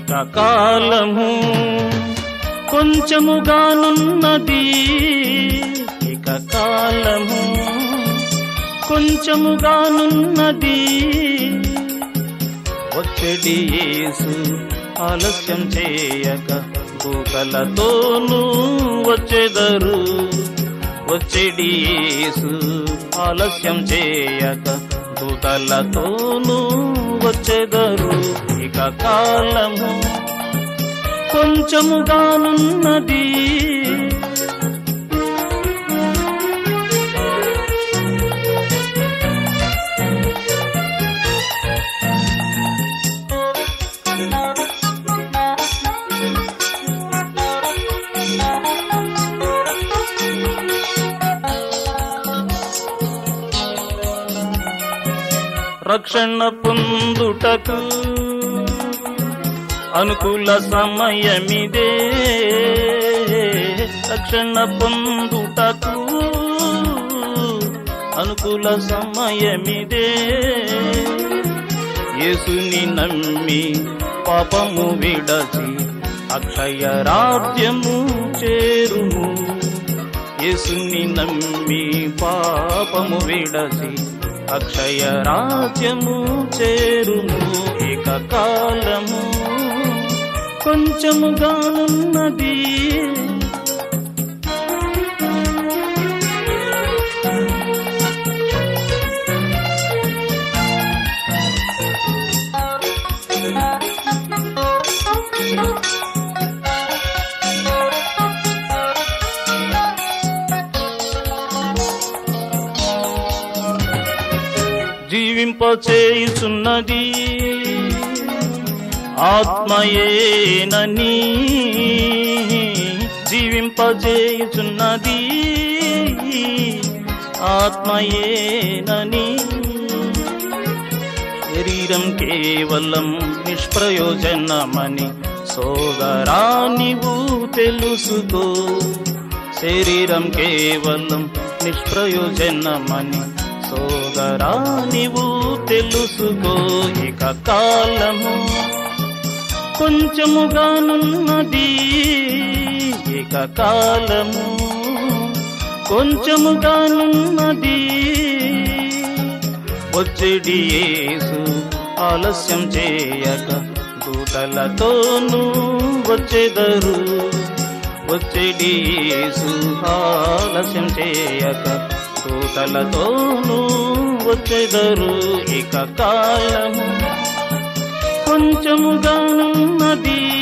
ఇక కాలము కొంచెముగానున్నది ఇక కాలము కొంచెముగానున్నది ఒత్తిడి యేసు ఆలస్యం చేయక దూకలతోనూ వచ్చెదరు వచ్చెడి యేసు ఆలస్యం చేయక దూతలతోనూ వచ్చెదరు ఇక కాలము కొంచెముగానున్నది రక్షణ పొందుటకు అనుకూల సమయమిదే రక్షణ పొందుటకు అనుకూల సమయమిదే యేసుని నమ్మి పాపము విడచి అక్షయ రాజ్యము చేరుము యేసుని నమ్మి పాపము విడచి అక్షయ రాజ్యము చేరుము ఇక కాలము కొంచెముగానున్నది జీవింపచేయుచున్నది ఆత్మయేనని జీవింపచేయుచున్నది ఆత్మయేనని శరీరం కేవలం నిష్ప్రయోజనమని సోదరా నీవు తెలుసుకో శరీరం కేవలం నిష్ప్రయోజనమని సోదరా నీవు తెలుసుకో ఇక కాలము కొంచెముగానున్నది ఇక కాలము కొంచెముగానున్నది వచ్చేడి యేసు ఆలస్యం చేయక దూతలతోనూ వచ్చేదరు వచ్చేడి యేసు ఆలస్యం చేయక దూతలతోనూ వచ్చేదరు ఇక కాలము కొంచెముగానున్నది